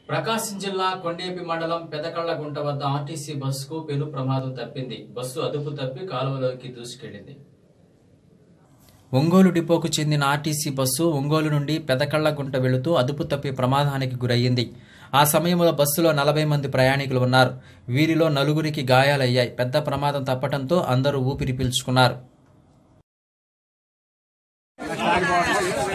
ప్రకాశం జిల్లా కొండేపి మండలం పెదకళ్లగుంట వద్ద ఆర్టీసీ బస్సుకు పెను ప్రమాదం తప్పింది బస్సు అదుపు తప్పి కాలువలోకి దూసుకెళ్లింది ఒంగోలు డిపోకు చెందిన ఆర్టీసీ బస్సు ఒంగోలు నుండి పెదకళ్లగుంట వెళుతూ అదుపు తప్పి ప్రమాదానికి గురయ్యింది ఆ సమయంలో బస్సులో నలభై మంది ప్రయాణికులు ఉన్నారు వీరిలో నలుగురికి గాయాలయ్యాయి పెద్ద ప్రమాదం తప్పటంతో అందరూ ఊపిరి పీల్చుకున్నారు